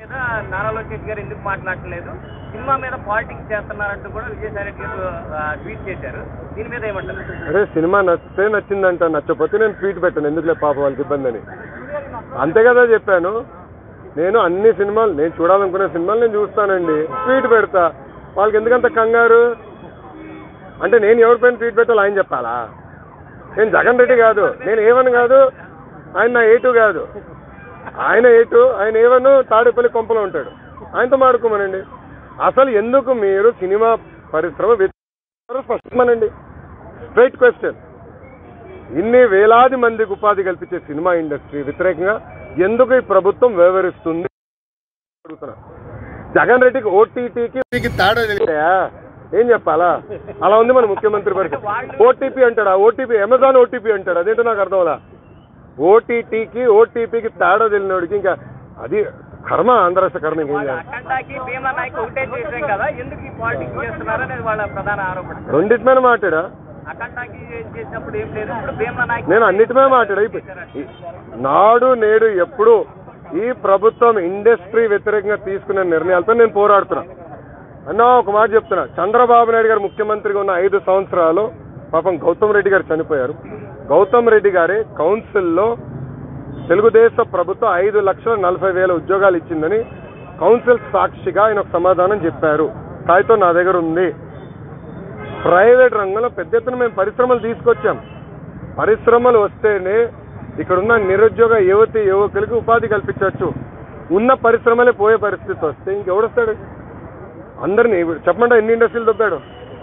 మీద నారా లోకేష్ గారు ఎందుకు మాట్లాడట్లేదు సినిమా మీద పాలిటిక్స్ చేస్తున్నారంటూ కూడా విజయసాయి రెడ్డి గారు ఆ, ట్వీట్ చేశారు దీని మీద ఏమంటారు అరే సినిమా నచ్చితే నచ్చిందంట నచ్చకపోతే నేను ట్వీట్ పెట్టాను ఎందుకులే పాప వాళ్ళకి ఇబ్బంది అని అంతే కదా చెప్పాను నేను అన్ని సినిమాలు నేను చూడాలనుకునే సినిమాలు నేను చూస్తానండి ట్వీట్ పెడతా వాళ్ళకి ఎందుకంత కంగారు అంటే నేను ఎవరిపైన ట్వీట్ పెట్టాలో ఆయన చెప్పాలా నేను జగన్ రెడ్డి కాదు నేను ఏవన్ కాదు ఆయన నా ఏటు కాదు ఆయన ఏటు ఆయన ఏవన్ తాడేపల్లి కొంపలో ఉంటాడు ఆయనతో మాడుకోమనండి అసలు ఎందుకు మీరు సినిమా పరిశ్రమ వ్యతిరేకిస్తున్నారో స్పష్టమనండి స్ట్రైట్ క్వశ్చన్ ఇన్ని వేలాది మందికి ఉపాధి కల్పించే సినిమా ఇండస్ట్రీ వ్యతిరేకంగా ఎందుకు ఈ ప్రభుత్వం వ్యవహరిస్తుంది అడుగుతున్నా జగన్ రెడ్డికి ఓటీటీకి తేడా తెలియదా ఏం చెప్పాలా అలా ఉంది మన ముఖ్యమంత్రి పరిస్థితి ఓటీపీ అంటాడా ఓటీపీ అమెజాన్ ఓటీపీ అంటాడు అదేంటో నాకు అర్థం అలా ఓటీటీకి ఓటీపీకి తేడా తెలియనోడికి ఇంకా అది కర్మ ఆంధ్ర రాష్ట్ర కర్మ ఇంకేం చేయాలి అఖండాకి భీమా నాయక్ ఒకటే చేసాం కదా ఎందుకు ఈ పాలిటిక్స్ చేస్తున్నారు అనేది వాళ్ళ ప్రధాన ఆరోపణ రెండింటి మీద మాట్లాడా అఖండాకి చేసినప్పుడు ఏం లేదు ఇప్పుడు భీమా నాయక్ నేను అన్నిటి మీద మాట్లాడా ఇప్పుడు ఈ- నాడు నేడు ఎప్పుడు ఈ ప్రభుత్వం ఇండస్ట్రీ వ్యతిరేకంగా తీసుకునే నిర్ణయాలతో నేను పోరాడుతున్నా అన్నా ఒక మాట చెప్తున్నా చంద్రబాబు నాయుడు గారు ముఖ్యమంత్రిగా ఉన్న ఐదు సంవత్సరాలు పాపం గౌతమ్ రెడ్డి గారు చనిపోయారు గౌతమ్ రెడ్డి గారి కౌన్సిల్లో తెలుగుదేశం ప్రభుత్వం ఐదు లక్షల నలభై వేల ఉద్యోగాలు ఇచ్చిందని కౌన్సిల్ సాక్షిగా ఆయన ఒక సమాధానం చెప్పారు కాగితం నా దగ్గర ఉంది ప్రైవేట్ రంగంలో పెద్ద ఎత్తున మేము పరిశ్రమలు తీసుకొచ్చాం పరిశ్రమలు వస్తేనే ఇక్కడున్న నిరుద్యోగ యువతి యువకులకి ఉపాధి కల్పించవచ్చు ఉన్న పరిశ్రమలే పోయే పరిస్థితి వస్తే ఇంకెవడొస్తాడు అందరినీ ఇప్పుడు చెప్పమంటే ఎన్ని ఇండస్ట్రీలు దొబ్బాడు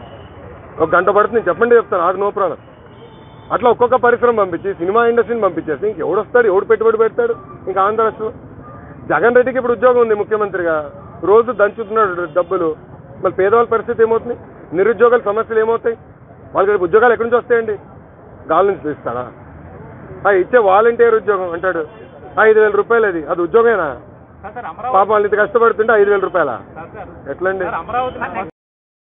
ఒక గంట పడుతుంది చెప్పండి చెప్తాను ఆడు నో ప్రాబ్లం అట్లా ఒక్కొక్క పరిశ్రమ పంపించి సినిమా ఇండస్ట్రీని పంపించేసి ఇంకెవడొస్తాడు ఎవడు పెట్టుబడి పెడతాడు ఇంకా ఆంధ్ర రాష్ట్రం జగన్ రెడ్డికి ఇప్పుడు ఉద్యోగం ఉంది ముఖ్యమంత్రిగా రోజు దంచుతున్నాడు డబ్బులు మరి పేదవాళ్ళ పరిస్థితి ఏమవుతుంది నిరుద్యోగాల సమస్యలు ఏమవుతాయి వాళ్ళకి రేపు ఉద్యోగాలు ఎక్కడి నుంచి వస్తాయండి గాలి నుంచి తీస్తాడా ఆ ఇచ్చే వాలంటీర్ ఉద్యోగం అంటాడు ఐదు వేల రూపాయలు అది అది ఉద్యోగమేనా సార్ పాపం వాళ్ళు ఇంత కష్టపడుతుంటే ఐదు వేల రూపాయల ఎట్లండి అమరావతి